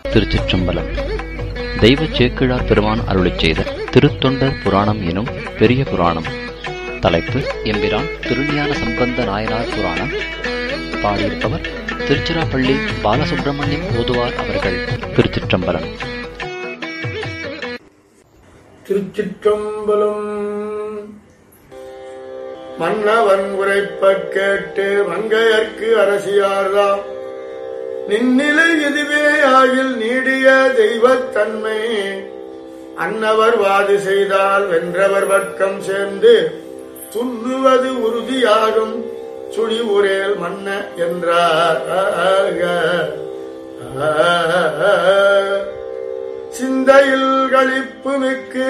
திருச்சிற்றம்பலம் தெய்வ சேக்கிழார் பெருமான் அருளிச் செய்த திருத்தொண்டர் புராணம் எனும் பெரிய புராணம் தலைப்பு எம்பிரான் திருஞான சம்பந்த நாயனார் புராணம் பாடியிருப்பவர் திருச்சிராப்பள்ளி பாலசுப்பிரமணியம் ஓதுவார் அவர்கள் திருச்சிற்றம்பலம் திருச்சிற்றம்பலம் மன்னவன் உரைப்பக் கேட்டு மங்கையர்க்கு அரசியார்தாம் நின்னிலை இதுவே ஆகில் நீடிய தெய்வத்தன்மை அன்னவர் வாது செய்தால் வென்றவர் வர்க்கம் சேர்ந்து துண்ணுவது உறுதியாகும் சுழி உரேல் மன்ன என்றார் சிந்தையில் களிப்பு மிக்கு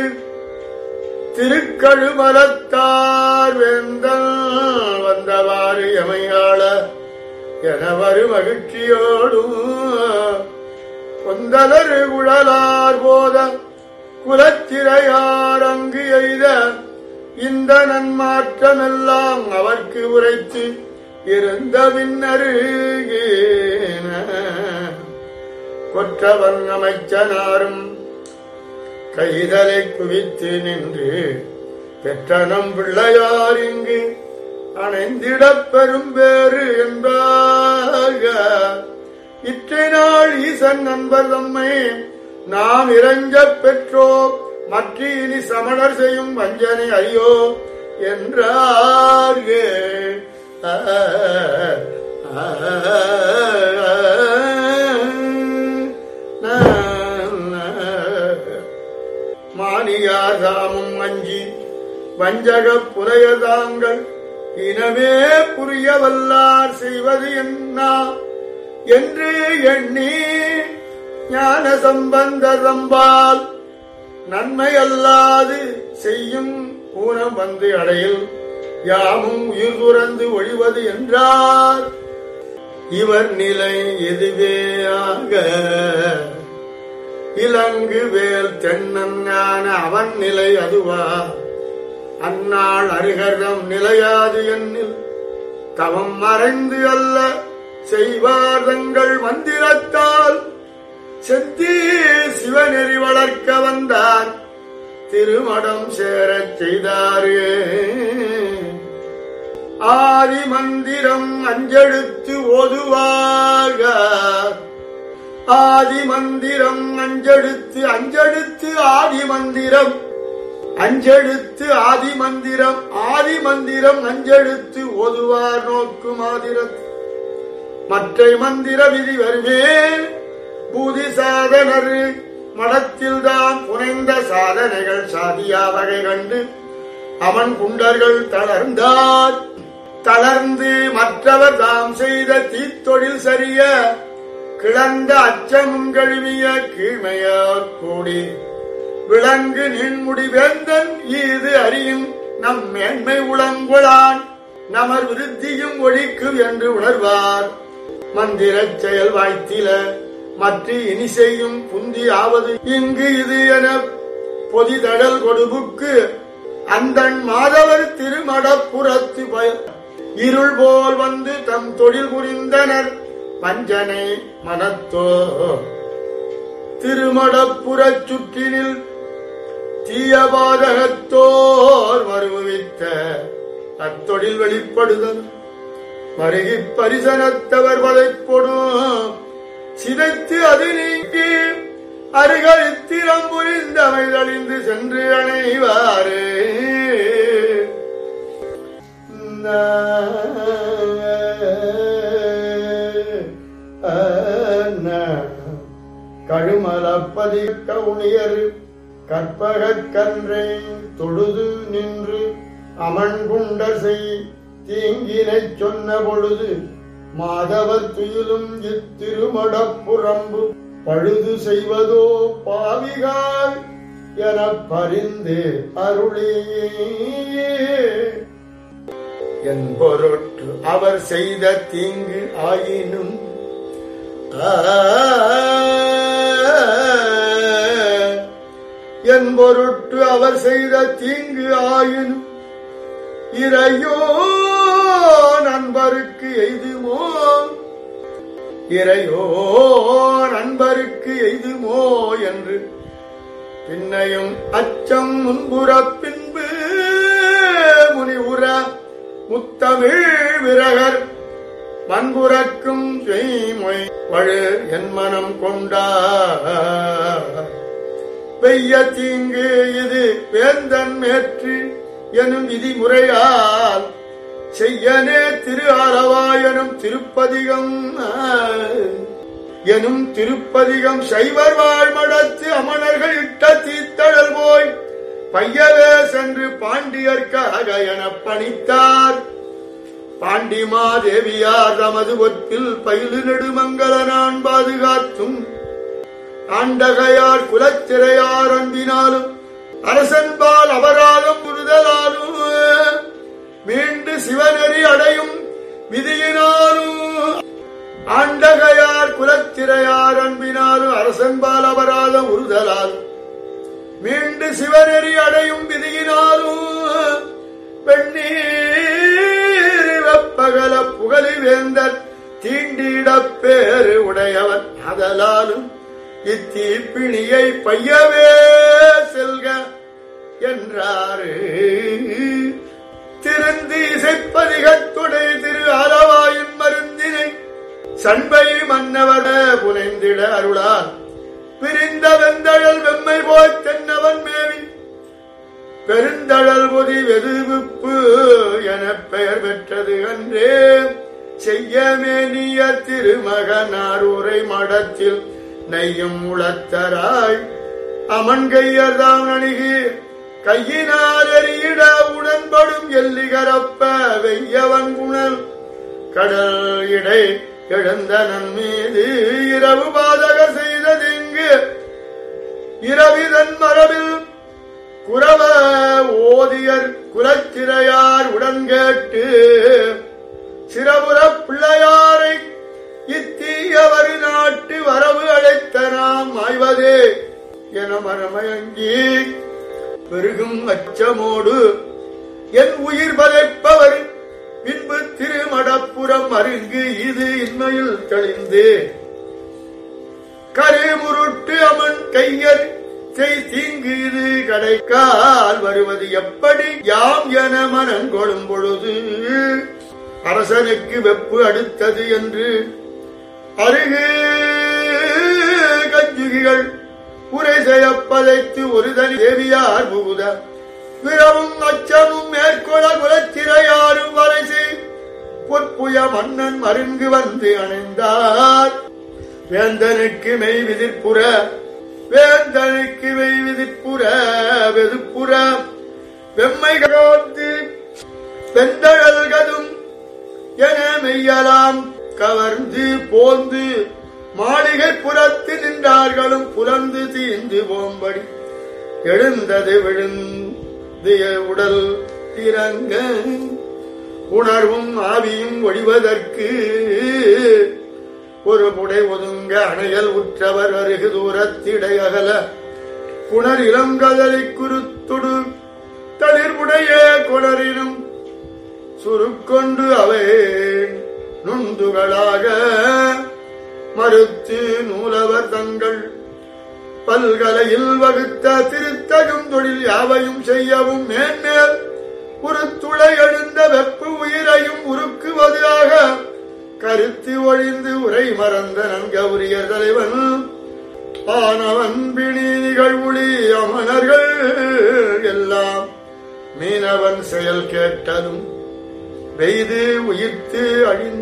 திருக்கழுமலத்தார் வேந்தல் வந்தவாறு எமையாள எனவரு மகிழ்ச்சியோடும் கொந்தலர் குழலார் போத குலத்திரையார் அங்கு எய்த இந்த நன்மாற்றமெல்லாம் அவர்க்கு உரைத்து இருந்த பின்னருகேன கொற்றவன் அமைச்சனாரும் கைதலை குவித்து நின்று பெற்றனம் பிள்ளையார் இங்கு அணைந்திடப் பெரும் பேறு என்பாக இற்றை நாள் ஈசன் நண்பர் தம்மை நாம் இறஞ்சப் பெற்றோம் மற்ற இனி சமணர் செய்யும் வஞ்சனை ஐயோ என்றார்கே ஆ, ஆ, ஆ, மானியார் தாமும் அஞ்சி வஞ்சகப் புலையதாங்கள் இனவே புரிய வல்லார் செய்வது என்ன என்று எண்ணி ஞான சம்பந்த சம்பால் நன்மை அல்லாது செய்யும் ஊனம் வந்து அடையில் யாமும் உயிர் துறந்து ஒழிவது என்றார் இவர் நிலை எதுவே ஆக இலங்கு வேல் தென்னன் ஞான அவன் நிலை அதுவா அந்நாள் அருகர்தம் நிலையாது என்னில் தவம் மறைந்து அல்ல செய்வார் தங்கள் மந்திரத்தால் செத்தி சிவநெறி வளர்க்க வந்தார் திருமடம் சேரச் செய்தாரே ஆதி மந்திரம் அஞ்செழுத்து ஓதுவாக ஆதி மந்திரம் அஞ்செழுத்து அஞ்செழுத்து ஆதி மந்திரம் அஞ்செழுத்து ஆதி மந்திரம் ஆதி மந்திரம் அஞ்செழுத்து ஓதுவார் நோக்கு மாதிரத் மற்றை மந்திர விதி வருவேன் பூதி சாதனர் மடத்தில் தாம் புனைந்த சாதனைகள் சாதியா வகை கண்டு அவன் குண்டர்கள் தளர்ந்தார் தளர்ந்து மற்றவர் தாம் செய்த தீத்தொழில் சரிய கிளந்த அச்சமும் கழுவிய கீழ்மையார் கூடி விளங்கு நின்முடி வேந்தன் ஈது அறியும் நம் மேன்மை உளங்குளான் நமர் விருத்தியும் ஒழிக்கும் என்று உணர்வார் மந்திரச் செயல் வாய்த்தில மற்ற இனி செய்யும் புந்தி ஆவது இங்கு இது என பொதிதடல் கொடுபுக்கு அந்தன் மாதவர் திருமடப்புறத்து பய இருள் போல் வந்து தம் தொழில் புரிந்தனர் வஞ்சனை மனத்தோ திருமடப்புறச் சுற்றினில் தீயபாதகத்தோர் மறுவித்த அத்தொழில் வெளிப்படுதல் மருகி பரிசனத்தவர் வதைப்பொடும் சிதைத்து அது நீக்கி அருகழித்திரம் புரிந்தமை தழிந்து சென்று அணைவாரே கழுமலப்பதி கவுனியர் கற்பகக் கன்றை தொழுது நின்று அமன்குண்டர் செய் தீங்கினைச் சொன்ன பொழுது மாதவர் துயிலும் இத்திருமடப்புறம்பு பழுது செய்வதோ பாவிகால் எனப் பரிந்து அருளியே என் பொருட்டு அவர் செய்த தீங்கு ஆயினும் ஆ, என் பொருட்டு அவர் செய்த தீங்கு ஆயினும் இறையோ நண்பருக்கு எய்துமோ இறையோ நண்பருக்கு எய்துமோ என்று பின்னையும் அச்சம் முன்புற பின்பு முனிவுற முத்தமிழ் விரகர் மண்புறக்கும் செய்மொய் வழு என் மனம் கொண்டார் பெய்ய தீங்கு இது வேந்தன் மேற்று எனும் விதிமுறையால் செய்யனே திரு ஆலவாயனும் திருப்பதிகம் எனும் திருப்பதிகம் சைவர் வாழ்மடத்து அமணர்கள் இட்ட தீத்தழல் போய் பையவே சென்று பாண்டியர்க்காக என பணித்தார் பாண்டிமாதேவியார் தமது ஒற்பில் பயிலு நெடுமங்கல நான் பாதுகாத்தும் ஆண்டகையார் குலத்திரையார் அன்பினாலும் அரசன்பால் அபராதம் புரிதலாலும் மீண்டு சிவநெறி அடையும் விதியினாலும் ஆண்டகையார் குலத்திரையார் அன்பினாலும் அரசன்பால் அபராதம் உறுதலால் மீண்டு சிவநெறி அடையும் விதியினாலும் பெண்ணீர் வெப்பகல புகழி வேந்தர் தீண்டிடப் பேரு உடையவன் அதலாலும் இத்தீப்பிணியை பையவே செல்க என்றாரு திருந்தி இசைப்பதிகத்துடை திரு ஆலவாயின் மருந்தினை சண்பை மன்னவர புனைந்திட அருளால் பிரிந்த வெந்தழல் வெம்மை போய் தென்னவன் மேவி பெருந்தழல் பொதி வெதுவிப்பு என பெயர் பெற்றது அன்றே செய்யமேனிய திருமகனாரூரை மடத்தில் நெய்யும் உளத்தராய் அமன் கையர்தாம் அணுகி கையினால் எறியிட உடன்படும் எல்லிகரப்ப வெய்யவன் குணல் கடல் இடை எழுந்தனன் மீது இரவு பாதக செய்ததிங்கு இரவிதன் மரபில் குரவ ஓதியர் குலத்திரையார் உடன் கேட்டு சிறபுற பிள்ளையாரை இத்தீயவர் நாட்டு வரவு அழைத்த நாம் ஆய்வதே என மரமயங்கி பெருகும் அச்சமோடு என் உயிர் பதைப்பவர் பின்பு திருமடப்புறம் அருங்கு இது இன்மையில் தெளிந்து கருமுருட்டு அமன் கையர் செய் தீங்கு இது கடைக்கால் வருவது எப்படி யாம் என மனங்கொள்ளும் பொழுது அரசனுக்கு வெப்பு அடுத்தது என்று அருகு கஞ்சுகிகள் உரை செய்யப்பதைத்து ஒரு தனி தேவியார் புகுத பிறவும் அச்சமும் மேற்கொள்ள குலச்சிறையாரும் வரைசி பொற்புய மன்னன் மருங்கு வந்து அணைந்தார் வேந்தனுக்கு மெய் விதிர்ப்புற வேந்தனுக்கு மெய் விதிர்ப்புற வெதுப்புற வெம்மை காத்து வெந்தழல்கதும் என மெய்யலாம் கவர்ந்து போந்து மாளிகை புறத்து நின்றார்களும் புலந்து தீந்து போம்படி எழுந்தது விழுந்து உடல் திறங்க உணர்வும் ஆவியும் ஒழிவதற்கு ஒரு புடை ஒதுங்க அணையல் உற்றவர் அருகு தூரத்திடை அகல புனர் இளங்கதலை குருத்துடு தளிர்புடைய கொணரினும் சுருக்கொண்டு அவை நுண்துகளாக மறுத்து நூலவர் தங்கள் பல்கலையில் வகுத்த திருத்தகும் தொழில் யாவையும் செய்யவும் மேன்மேல் ஒரு துளை எழுந்த வெப்பு உயிரையும் உருக்குவதாக கருத்து ஒழிந்து உரை மறந்த நன்கவுரியர் தலைவன் ஆனவன் பிணி நிகழ்வுளி அமணர்கள் எல்லாம் மீனவன் செயல் கேட்டதும் வெய்து உயிர்த்து அழிந்து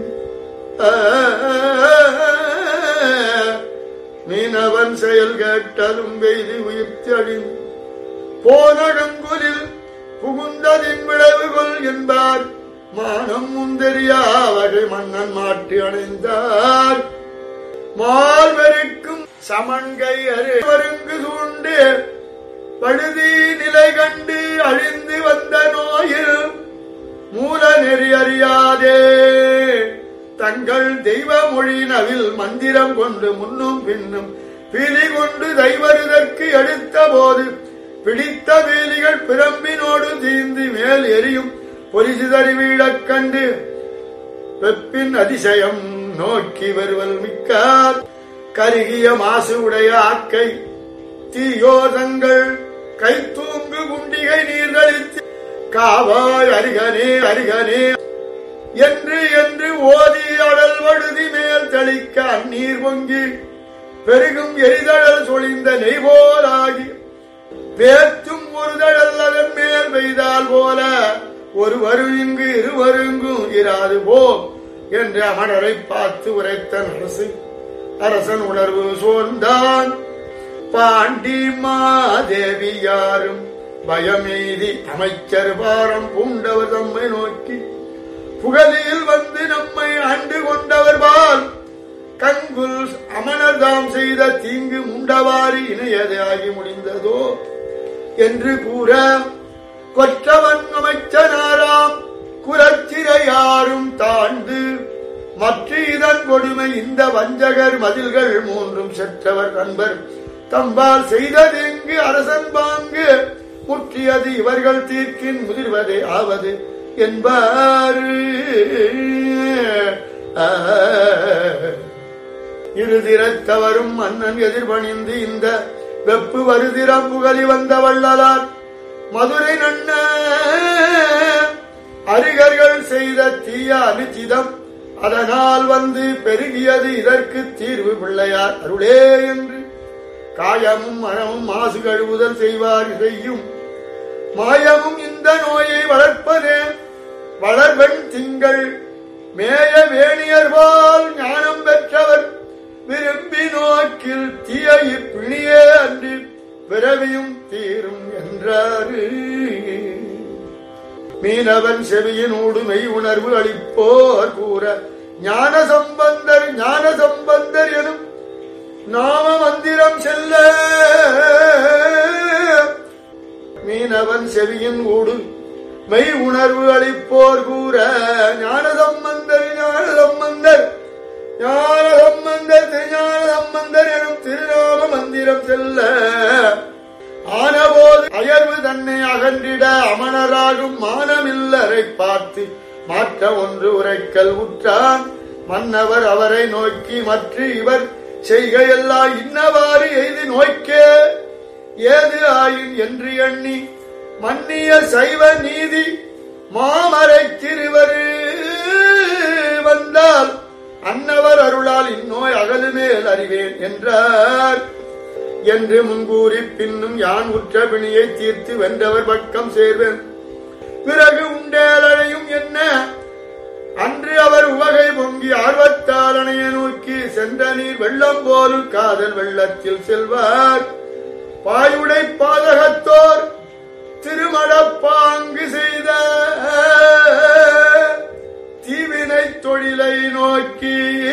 மீனவன் செயல் கேட்டதும் வெய்து உயிர்த்து அழிந்து போனகங்குலில் புகுந்ததின் விளைவுகள் என்பார் மானம் முந்தெரியா வகை மன்னன் மாட்டு அணைந்தார் மால்வருக்கும் சமன்கை அறிவருங்கு சூண்டு பழுதி நிலை கண்டு அழிந்து வந்த நோயில் மூல நெறி அறியாதே தங்கள் தெய்வ மொழியினவில் மந்திரம் கொண்டு முன்னும் பின்னும் பிலி கொண்டு தெய்வருதற்கு எடுத்த போது பிடித்த வேலிகள் பிரம்பினோடு தீந்து மேல் எரியும் பொலிசிதறி வீழக் கண்டு வெப்பின் அதிசயம் நோக்கி வருவல் மிக்கார் கருகிய மாசு உடைய ஆக்கை தீயோதங்கள் கை தூங்கு குண்டிகை நீர்களித்து காவாய் அருகனே அருகனே என்று என்று ஓதி அடல் வழுதி மேல் தெளிக்க அந்நீர் பொங்கி பெருகும் எரிதழல் சொலிந்த நெய்போலாகி பேச்சும் ஒருதழல் அதன் மேல் பெய்தால் போல ஒருவரு இங்கு இருவருங்கும் இராது போ என்று அமரரை பார்த்து உரைத்தன் அரசு அரசன் உணர்வு சோர்ந்தான் பாண்டி மாதேவியாரும் பயமெய்தி அமைச்சர் பாரம் பூண்டவர் தம்மை நோக்கி புகழில் வந்து நம்மை ஆண்டு கொண்டவர் பால் கங்குல் அமனர் தாம் செய்த தீங்கு முண்டவாரி இணையதாகி முடிந்ததோ என்று கூற கொற்றவன் அமைச்சனாராம் குலச்சிறையாரும் தாண்டு மற்ற இதன் கொடுமை இந்த வஞ்சகர் மதில்கள் மூன்றும் செற்றவர் நண்பர் தம்பால் செய்ததெங்கு அரசன் பாங்கு முற்றியது இவர்கள் தீர்க்கின் முதிர்வதே ஆவது என்பாரு இருதிரத்தவரும் மன்னன் எதிர்பணிந்து இந்த வெப்பு வருதிரம் புகழி வந்த வள்ளலார் மதுரை நன்ன அரிகர்கள் செய்த தீய அனுச்சிதம் அதனால் வந்து பெருகியது இதற்கு தீர்வு பிள்ளையார் அருளே என்று காயமும் மனமும் மாசு கழுவுதல் செய்வார் செய்யும் மாயமும் இந்த நோயை வளர்ப்பதே வளர்வெண் திங்கள் மேய வேணியர்பால் ஞானம் பெற்றவர் விரும்பி நோக்கில் தீயை பிணியே அன்றி பிறவியும் தீரும் என்றாரு மீனவன் செவியினூடு மெய் உணர்வு அளிப்போர் கூற ஞான சம்பந்தர் ஞான சம்பந்தர் எனும் நாம மந்திரம் செல்ல மீனவன் செவியின் ஊடு மெய் உணர்வு அளிப்போர் கூற ஞான சம்பந்தர் ஞான சம்பந்தர் ஞான சம்பந்தர் திருஞான சம்பந்தர் எனும் திருநாம மந்திரம் செல்ல ஆனபோது அயர்வு தன்னை அகன்றிட அமணராகும் மானமில்லரை பார்த்து மாற்ற ஒன்று உரைக்கல் உற்றான் மன்னவர் அவரை நோக்கி மற்ற இவர் செய்கையெல்லாம் இன்னவாறு எய்து நோய்க்கே ஏது ஆயின் என்று எண்ணி மன்னிய சைவ நீதி மாமரை திருவரு வந்தால் அன்னவர் அருளால் இந்நோய் அகலுமேல் அறிவேன் என்றார் என்று முன்கூறி பின்னும் யான் உற்ற பிணியை தீர்த்து வென்றவர் பக்கம் சேர்வேன் பிறகு உண்டேலையும் என்ன அன்று அவர் உவகை பொங்கி ஆர்வத்தாலனைய நோக்கி சென்ற நீர் வெள்ளம் போலும் காதல் வெள்ளத்தில் செல்வார் பாயுடை பாதகத்தோர் திருமணப்பாங்கு செய்த தீவினை தொழிலை நோக்கி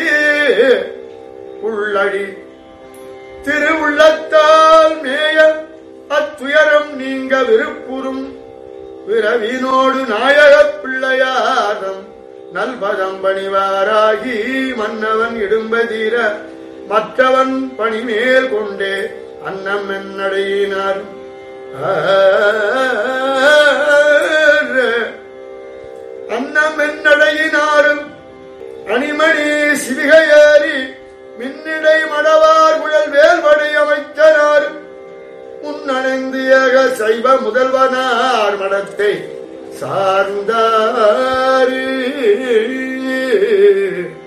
உள்ளடி திருவுள்ளத்தால் மேய அத்துயரம் நீங்க விருப்புறும் விரவினோடு நாயகப் பிள்ளையாரம் நல்பதம் பணிவாராகி மன்னவன் இடும்பதீர மற்றவன் பணிமேல் கொண்டே அன்னம் என்னடையினார் அன்னம் என்னடையினாரும் அணிமணி சிவிகையேறி மின்னிடை மடவார் குழல் வேல்வடை அமைச்சனார் முன்னணைந்து ஏக சைவ முதல்வனார் மடத்தை சார்ந்தாரு